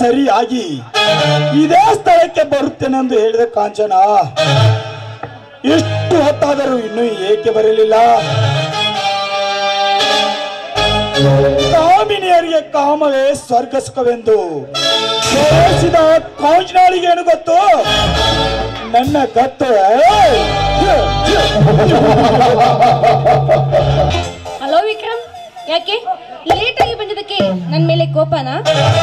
ಸರಿಯಾಗಿ ಇದೇ ಸ್ಥಳಕ್ಕೆ ಬರುತ್ತೇನೆಂದು ಹೇಳಿದ ಕಾಂಚನ ಎಷ್ಟು ಹೊತ್ತಾದರೂ ಇನ್ನೂ ಏಕೆ ಬರಲಿಲ್ಲ ಕಾಮಿನಿಯರಿಗೆ ಕಾಮವೇ ಸ್ವರ್ಗ ಸುಖವೆಂದು ಸೇರಿಸಿದ ಕಾಂಚನಾಳಿಗೆ ಏನು ಗೊತ್ತು ನನ್ನ ಗತ್ತು ಹಲೋ ವಿಕ್ರಮ್ ಯಾಕೆ ಲೇಟ್ ಆಗಿ ಬಂದಿದ್ದಕ್ಕೆ ನನ್ನ ಮೇಲೆ ಕೋಪನಾ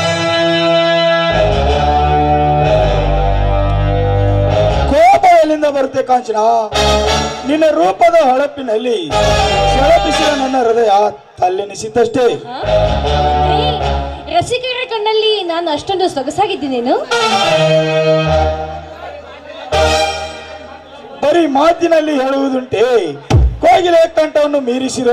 ಕೋಪ ಎಲ್ಲಿಂದ ಬರುತ್ತೆ ಕಾಂಚನ ನಿನ್ನ ರೂಪದ ಹೊಳಪಿನಲ್ಲಿ ಸೆಳಪಿಸಿದ ನನ್ನ ಹೃದಯ ತಲ್ಲೆನಿಸಿದ್ದಷ್ಟೇ ಹಾ? ರೀ, ರಸಿಕರ ಕಣ್ಣಲ್ಲಿ ನಾನು ಅಷ್ಟೊಂದು ಸೊಗಸಾಗಿದ್ದೀನೇನು ಬರೀ ಮಾತಿನಲ್ಲಿ ಹೇಳುವುದುಂಟೆ ಕೋಗಿಲೆ ಕಂಠವನ್ನು ಮೀರಿಸಿರುವ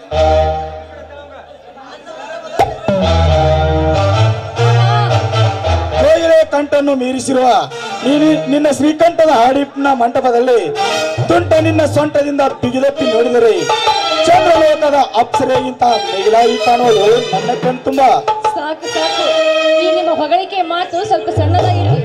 ಕೋಗಿಲೆ ಕಂಠನ್ನು ಮೀರಿಸಿರುವ ನೀನು ನಿನ್ನ ಶ್ರೀಕಂಠದ ಹಾಡಿನ ಮಂಟಪದಲ್ಲಿ ತುಂಟ ನಿನ್ನ ಸೊಂಟದಿಂದ ಬಿಗಿದಪ್ಪಿ ನೋಡಿದರೆ ಚಂದ್ರಲೋಕದ ಅಪ್ಸರೆಗಿಂತ ಮಿಗಿಲಾಗಿ ಕಾಣುವುದು ನನ್ನ ಕಣ್ತುಂಬ ಸಾಕು ಸಾಕು ಈ ನಿಮ್ಮ ಹೊಗಳಿಕೆ ಮಾತು ಸ್ವಲ್ಪ ಸಣ್ಣದಾಗಿರಲಿ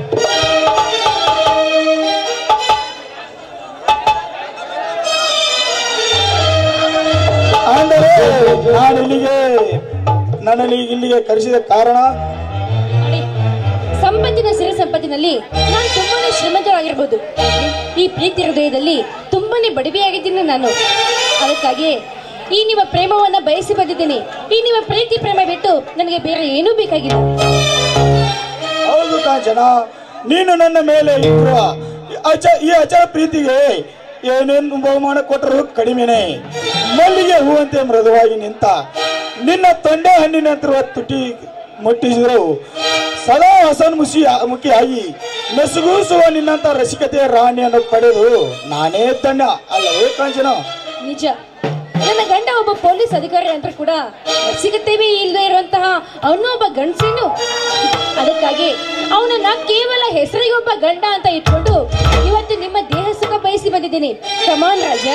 ಅಂದರೆ ನಾನು ಇಲ್ಲಿಗೆ ನನ್ನಲ್ಲಿ ಇಲ್ಲಿಗೆ ಕರೆಸಿದ ಕಾರಣ ನೋಡಿ ಸಂಪತ್ತಿನ ಸಿರಿ ಸಂಪತ್ತಿನಲ್ಲಿ ನಾನು ತುಂಬಾನೇ ಶ್ರೀಮಂತರಾಗಿರ್ಬೋದು ಈ ಪ್ರೀತಿ ಹೃದಯದಲ್ಲಿ ತುಂಬಾನೇ ಬಡವಿಯಾಗಿದ್ದೀನಿ ನಾನು ಅದಕ್ಕಾಗಿ ಈ ನಿಮ್ಮ ಪ್ರೇಮವನ್ನ ಬಯಸಿ ಬಂದಿದ್ದೀನಿ ಈ ನಿಮ್ಮ ಪ್ರೀತಿ ಪ್ರೇಮ ಬಿಟ್ಟು ನನಗೆ ಬೇರೆ ಏನೂ ಬೇಕಾಗಿಲ್ಲ ಹೌದು ಕಾಂಚನ ನೀನು ನನ್ನ ಮೇಲೆ ಇರುವ ಈ ಅಚ- ಈ ಅಚಲ ಪ್ರೀತಿಗೆ ಏನೇನು ಬಹುಮಾನ ಕೊಟ್ಟರು ಕಡಿಮೆನೆ ಮಲ್ಲಿಗೆ ಹೂವಂತೆ ಮೃದುವಾಗಿ ನಿಂತ ನಿನ್ನ ತೊಂಡೆ ಹಣ್ಣಿನಂತಿರುವ ತುಟಿ ಮುಟ್ಟಿಸಿದರು ಸದಾ ಹಸನ್ಮುಖಿ ಮುಖಿಯಾಗಿ ನಸುಗೂಸುವ ನಿನ್ನಂತ ರಸಿಕತೆಯ ರಾಣಿಯನ್ನು ಪಡೆದು ನಾನೇ ಧನ್ಯ ಅಲ್ಲವೇ ಕಾಂಚನ ನಿಜ ನನ್ನ ಗಂಡ ಒಬ್ಬ ಪೊಲೀಸ್ ಅಧಿಕಾರಿ ಅಂತ ಕೂಡ ಸಿಗುತ್ತೇವೆ ಇಲ್ಲದೆ ಇರುವಂತಹ ಅವನು ಒಬ್ಬ ಗಂಡಸೇನು ಅದಕ್ಕಾಗಿ ಅವನನ್ನ ಕೇವಲ ಹೆಸರಿಗೆ ಒಬ್ಬ ಗಂಡ ಅಂತ ಇಟ್ಕೊಂಡು ಇವತ್ತು ನಿಮ್ಮ ದೇಹ ಸುಖ ಬಯಸಿ ಬಂದಿದ್ದೀನಿ ಕಮಾನ್ ರಾಜ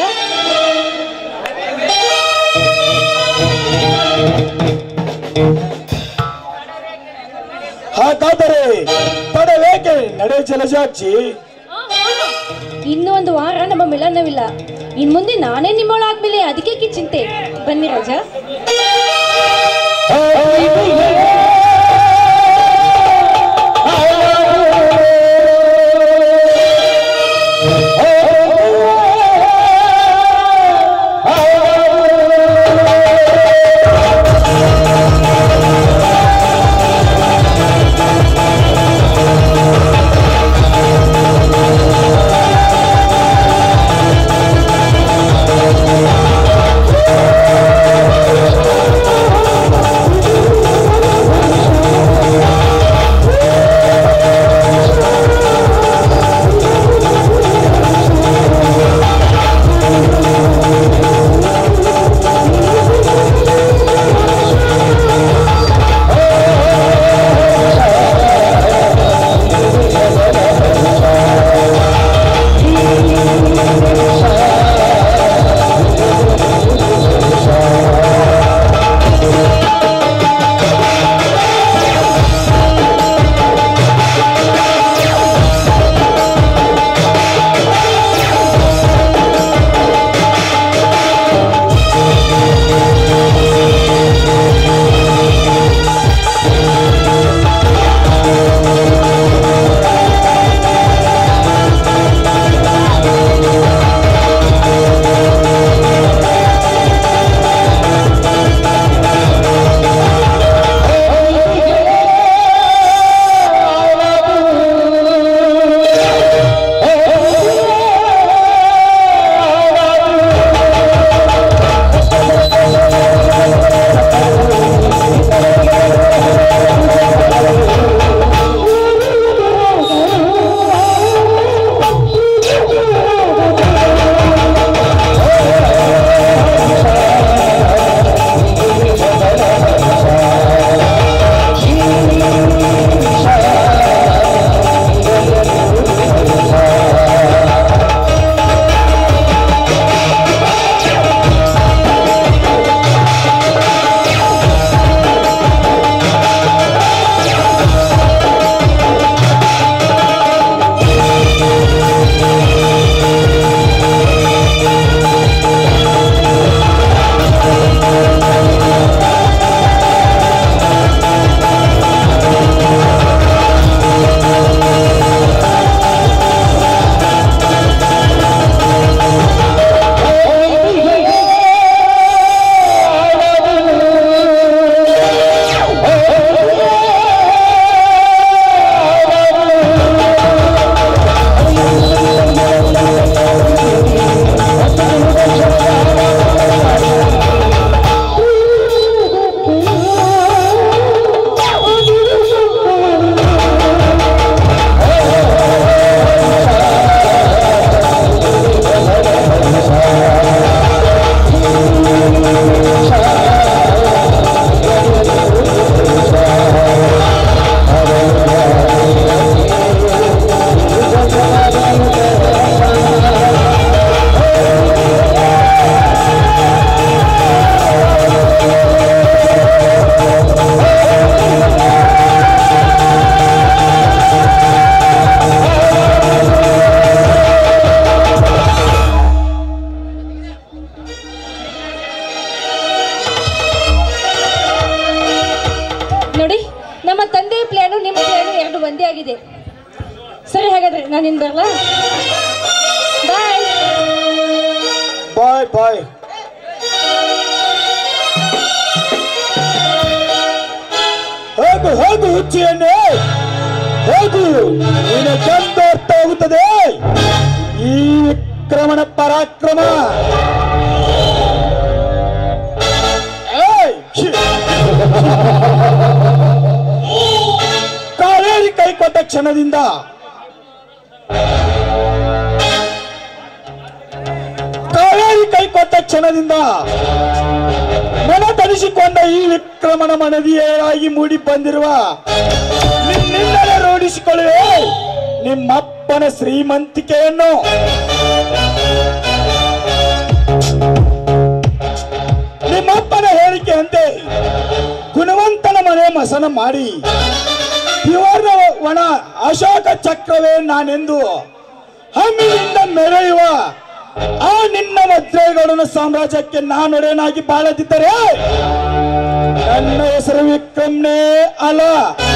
ಹಾಗಾದರೆ ತಡವೇಕೆ ನಡೆ ಜಲಜಾಕ್ಷಿ ಆ, ಆ. ಇನ್ನು ಒಂದು ವಾರ ನಮ್ಮ ಮಿಲನವಿಲ್ಲ ಇನ್ ಮುಂದೆ ನಾನೇ ನಿಮ್ಮೊಳಾದ್ಮೇಲೆ ಅದಕ್ಕೆ ಚಿಂತೆ ಬನ್ನಿ ರಾಜ ಆ ಆಗಿದೆ ಸರಿ ಹಾಗಾದ್ರೆ ನಾನು ಇನ್ ಬರಲಾ ಬಾಯ್ ಬಾಯ್ ಬಾಯ್ ಹೋಗು ಹೋಗು ಹುಚ್ಚಿಯನ್ನೇ ಹೋಗು ನಿನಗೆಂದು ಅರ್ಥ ಆಗುತ್ತದೆ ಈ ವಿಕ್ರಮಣ ಪರಾಕ್ರಮ ಏಯ್! ಛೀ! ಕಾವೇರಿ ಕೈ ಕೊಟ್ಟ ಕ್ಷಣದಿಂದ ಕಾವೇರಿ ಕೈ ಕೊಟ್ಟ ಕ್ಷಣದಿಂದ ಮನ ತರಿಸಿಕೊಂಡ ಈ ವಿಕ್ರಮಣ ಮನದಿಯಾಗಿ ಮೂಡಿ ಬಂದಿರುವ ನಿನ್ನಿಂದಲೇ ರೂಢಿಸಿಕೊಳ್ಳುವೆ ನಿಮ್ಮಪ್ಪನ ಶ್ರೀಮಂತಿಕೆಯನ್ನು ನಿಮ್ಮಪ್ಪನ ಹೇಳಿಕೆಯಂತೆ ಗುಣವಂತನ ಮನೆ ಮಸನ ಮಾಡಿ ತ್ರಿವರ್ಣ ವನ ಅಶೋಕ ಚಕ್ರವೇ ನಾನೆಂದು ಹಮ್ಮಿನಿಂದ ಮೆರೆಯುವ ಆ ನಿನ್ನ ವಜ್ರೇಗೌಡನ ಸಾಮ್ರಾಜ್ಯಕ್ಕೆ ನಾನೊಡೆಯನಾಗಿ ಬಾಳದಿದ್ದರೆ ನನ್ನ ಹೆಸರು ವಿಕ್ರಮ್ನೇ ಅಲ್ಲ